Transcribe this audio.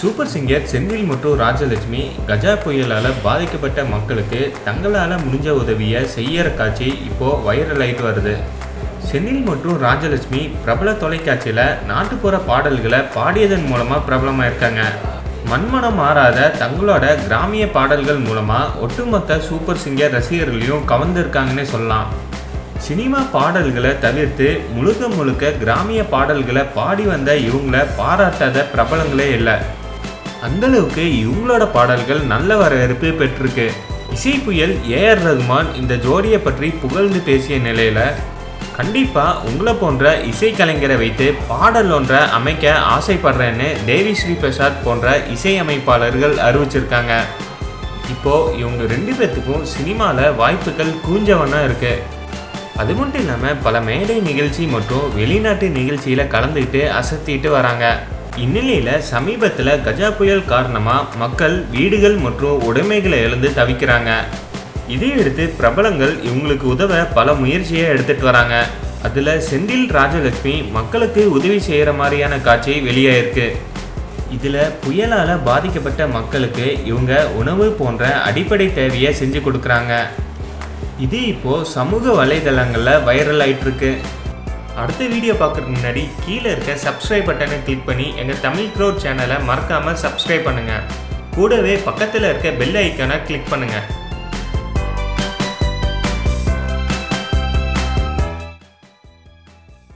super singer Senthil மற்றும் ராஜலட்சுமி கஜா புயலால் பாதிக்கப்பட்ட மக்களுக்கு தங்களால் முடிஞ்ச உதவியை செய்யற காட்சி இப்போ வைரல் ஆயிட்டு வருது செந்தில் மற்றும் ராஜலட்சுமி பிரபல தொலைக்காட்சியில் நாட்டுப்புற பாடல்களை பாடியதன் மூலமாக பிரபலமாயிருக்காங்க மண்மனம் மாறாத தங்களோட கிராமிய பாடல்கள் மூலமாக ஒட்டுமொத்த சூப்பர் சிங்கர் ரசிகர்களையும் கவர்ந்திருக்காங்கன்னே சொல்லலாம் சினிமா பாடல்களை தவிர்த்து முழுக்க முழுக்க கிராமிய பாடல்களை பாடி வந்த இவங்கள பாராட்டாத பிரபலங்களே இல்லை அந்தளவுக்கு இவங்களோட பாடல்கள் நல்ல வரவேற்பு பெற்றிருக்கு இசை புயல் ஏஆர் ரகுமான் இந்த ஜோடியை பற்றி புகழ்ந்து பேசிய நிலையில கண்டிப்பா உங்களை போன்ற இசைக்கலைஞரை வைத்து பாடல் ஒன்றை அமைக்க ஆசைப்படுறேன்னு தேவி ஸ்ரீ பிரசாத் போன்ற இசையமைப்பாளர்கள் அறிவிச்சிருக்காங்க இப்போ இவங்க ரெண்டு பேர்த்துக்கும் சினிமாவில் வாய்ப்புகள் கூஞ்சவனா இருக்கு அது மட்டும் இல்லாமல் பல மேடை நிகழ்ச்சி மற்றும் வெளிநாட்டு நிகழ்ச்சியில் கலந்துக்கிட்டு அசத்திட்டு வராங்க இந்நிலையில் சமீபத்தில் கஜா புயல் காரணமாக மக்கள் வீடுகள் மற்றும் உடைமைகளை இழந்து தவிக்கிறாங்க இதையடுத்து பிரபலங்கள் இவங்களுக்கு உதவ பல முயற்சியை எடுத்துட்டு வராங்க அதில் செந்தில் ராஜலட்சுமி மக்களுக்கு உதவி செய்கிற மாதிரியான காட்சி வெளியாயிருக்கு இதில் புயலால் பாதிக்கப்பட்ட மக்களுக்கு இவங்க உணவு போன்ற அடிப்படை தேவையை செஞ்சு கொடுக்குறாங்க இது இப்போது சமூக வலைதளங்களில் வைரல் ஆயிட்டு இருக்கு அடுத்த வீடியோ பார்க்குறதுக்கு முன்னாடி கீழே இருக்க சப்ஸ்கிரைப் பட்டனை கிளிக் பண்ணி எங்கள் தமிழ் க்ரோட் சேனலை மறக்காமல் சப்ஸ்கிரைப் பண்ணுங்கள் கூடவே பக்கத்தில் இருக்க பெல் ஐக்கானை கிளிக் பண்ணுங்கள்